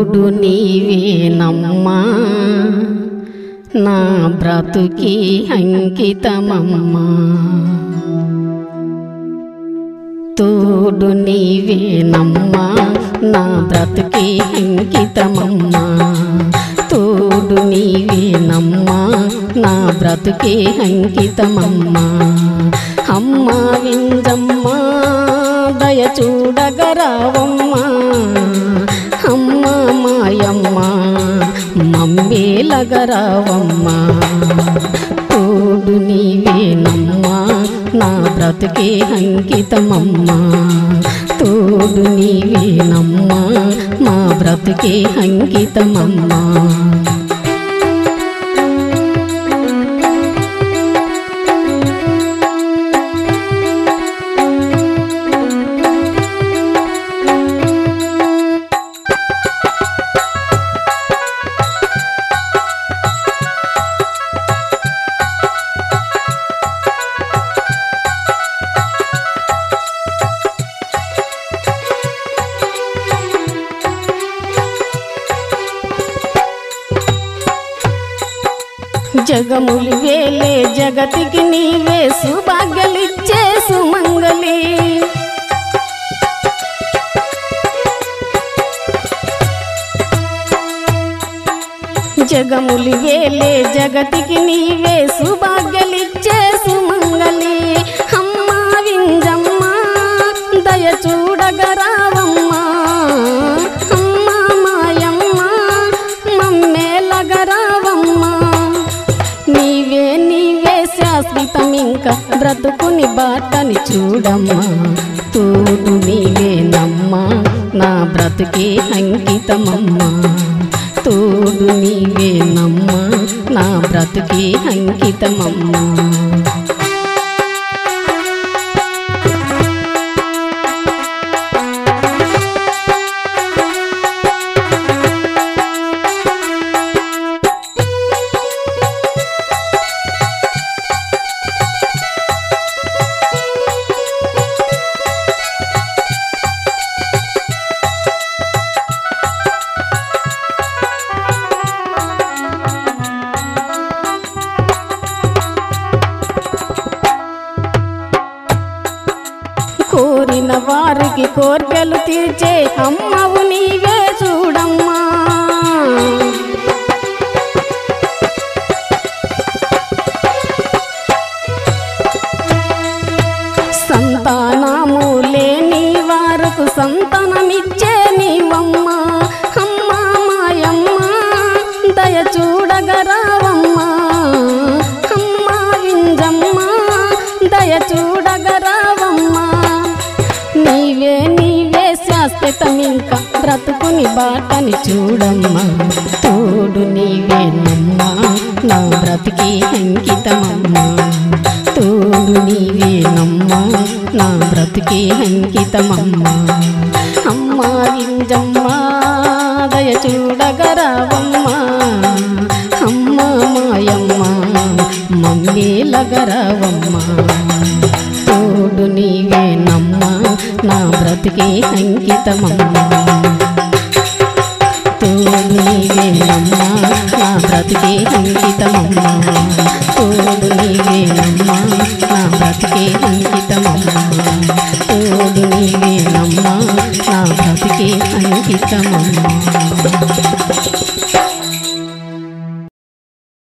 తోడు నీవేనమ్మా నా బ్రతుకి అంకితమమ్మా తోడు నీవేనమ్మా నా బ్రతుకి అంకితమమ్మా తోడు నీవేనమ్మా నా బ్రతుకి అంకితమమ్మా అమ్మా వింజమ్మా దయ చూడగరావమ్మా అమ్మా మాయమ్మా మమ్మేలగరావమ్మా తోడు నీవేనమ్మా నా బ్రతుకే అంకితమమ్మా తోడు నీవేనమ్మా మా బ్రతుకే అంకితమమ్మా జగములు వేలే జగతికి నీవే సుభాగ్యలిచ్చే సుమంగళి జగములు వేలే జగతికి నీవే సుభాగ్యలిచ్చే సుమంగళి అమ్మా వింజమ్మా దయ చూడగరావమ్మా అమ్మా మాయమ్మ మమ్మేలగరావమ్మా నీవే నీవే శాశ్వతం ఇంకా బ్రతుకుని బాటని చూడమ్మా తోడు నీవేనమ్మా నా బ్రతుకే అంకితమమ్మా తోడు నీవేనమ్మా నా బ్రతుకే అంకితమమ్మా కోరిన వారికి కోర్కెలు తీర్చే అమ్మవు నీవే చూడమ్మా సంతానము లేని వారకు సంతానమిచ్చే నీవమ్మా అమ్మా మాయమ్మ దయ చూడగరావమ్మా అమ్మా వింజమ్మ దయ చూడగరావమ్మా నీవే నీవే శాశ్వతం ఇంకా బ్రతుకుని బాటని చూడమ్మా తోడు నీవేనమ్మా నా బ్రతికి అంకితమమ్మా తోడు నీవేనమ్మా నా బ్రతికి అంకితమమ్మా అమ్మా వింజమ్మా దయ చూడగరావమ్మా అమ్మా మాయమ్మ మమ్మీలగరావమ్మా తోడు నీవేనమ్మా నా బ్రతికే అంకితమమ్మా తోడు నీవేనమ్మా నా బ్రతికే అంకితమమ్మా తోడు నీవేనమ్మా నా బ్రతికే అంకితమమ్మా తోడు నీవేనమ్మా నా బ్రతికే అంకితమమ్మా